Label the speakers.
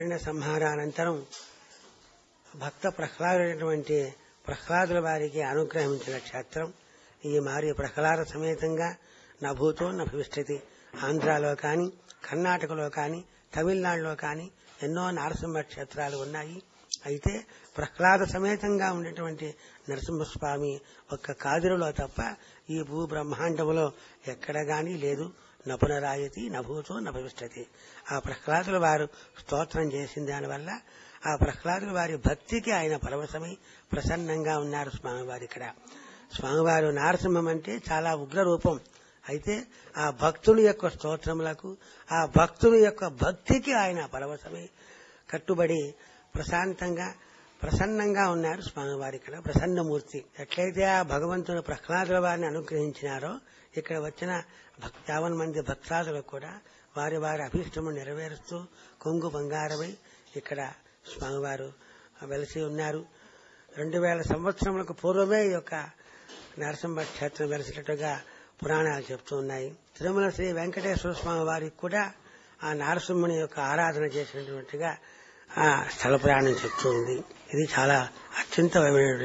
Speaker 1: హిరణ్య సంహారానంతరం భక్త ప్రహ్లాదుడైనటువంటి ప్రహ్లాదుల వారికి అనుగ్రహించిన క్షేత్రం ఈ మారి ప్రహ్లాద సమేతంగా నా భూతో నా భవిష్యతి ఆంధ్రాలో కానీ కర్ణాటకలో కానీ తమిళనాడులో కానీ ఎన్నో నరసింహ క్షేత్రాలు ఉన్నాయి అయితే ప్రహ్లాద సమేతంగా ఉండేటువంటి నరసింహస్వామి ఒక్క కాదిరిలో తప్ప ఈ భూ బ్రహ్మాండములో ఎక్కడ గాని లేదు నపునరాయతి నభూతో నభవిష్యతి ఆ ప్రహ్లాదుల వారు స్తోత్రం చేసిన దానివల్ల ఆ ప్రహ్లాదుల వారి భక్తికి ఆయన పరవశమై ప్రసన్నంగా ఉన్నారు స్వామివారు ఇక్కడ స్వామివారు నారసింహం అంటే చాలా ఉగ్ర రూపం అయితే ఆ భక్తుని యొక్క స్తోత్రములకు ఆ భక్తుని యొక్క భక్తికి ఆయన పరవశమై కట్టుబడి ప్రశాంతంగా ప్రసన్నంగా ఉన్నారు స్వామివారి ఇక్కడ ప్రసన్నమూర్తి ఎట్లయితే ఆ భగవంతుని ప్రహ్లాదుల వారిని అనుగ్రహించినారో ఇక్కడ వచ్చిన యావన్ మంది భక్తాదులకు కూడా వారి వారి అభీష్టము నెరవేరుస్తూ కొంగు బంగారమై ఇక్కడ స్వామివారు వెలసి ఉన్నారు రెండు వేల సంవత్సరములకు పూర్వమే ఈ యొక్క నరసింహ క్షేత్రం వెలిసినట్టుగా పురాణాలు చెప్తూ ఉన్నాయి తిరుమల శ్రీ వెంకటేశ్వర స్వామి వారికి కూడా ఆ నరసింహుని యొక్క ఆరాధన చేసినటువంటిగా ఆ స్థల పురాణం చెప్తూ ఉంది ఇది చాలా అత్యంతమైన